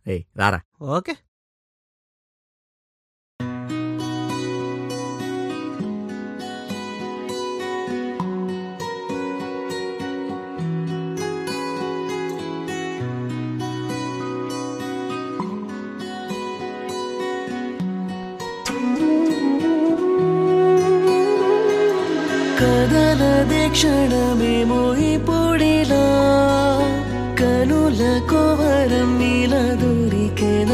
ఏయ్ రారా ఓకే కదలదే క్షణమేమో ఇప్పుడిలా కనుల కోవరం నీల దొరికెనా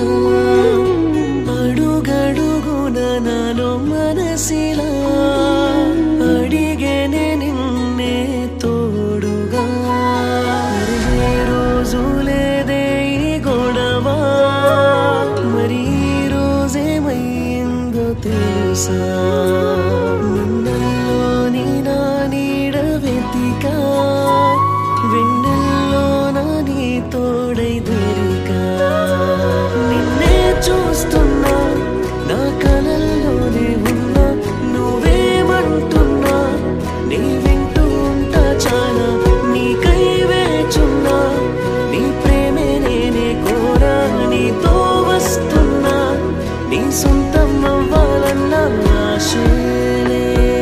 అడుగడుగున నాలో మనసిలా అడిగేనే నిన్నే తోడుగా ఏ రోజు లేదే ఈ గొడవ మరి ఈ రోజేమైందో తెలుసా నిన్నల్లోని నా నీడ వెతికా వెన్నెల్లో నా నీ తోడై దొరికా నిన్నే చూస్తున్నా నా కలల్లోనే ఉన్నా నువ్వేమంటున్నా నీ వింటూ ఉంటా చాలా నీకై వేచున్నా నీ ప్రేమే నేనే కోరా నీతో వస్తున్నా నీ సొంతం అవ్వాలన్న ఆశలే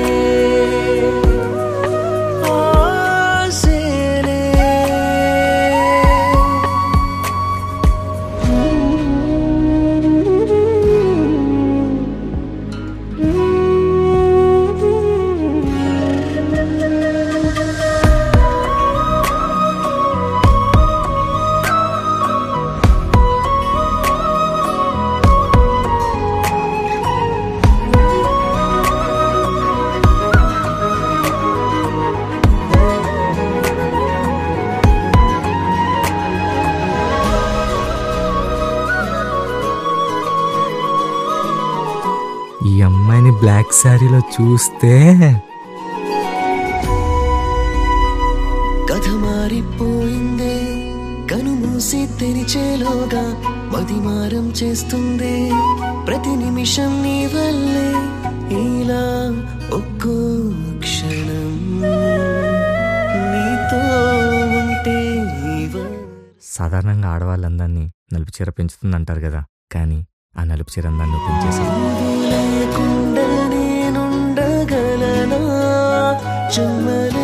ఆశలే ఈ అమ్మాయిని బ్లాక్ శారీలో చూస్తే కథ మారిపోయిందే కనుమూసి తెరిచేలోగా మదిమారం చేస్తుంది ప్రతి నిమిషం నీ వల్లే ఇలా ఒక్కో క్షణం నీతో ఉంటే ఇవ- సాధారణంగా ఆడవాళ్ళందరినీ నలుపు చీర పెంచుతుందంటారు కదా కానీ ఆ నలుపు చీర అందాన్ని పెంచేసావు నువ్వు లేకుండా నేనుండగలనా జన్మల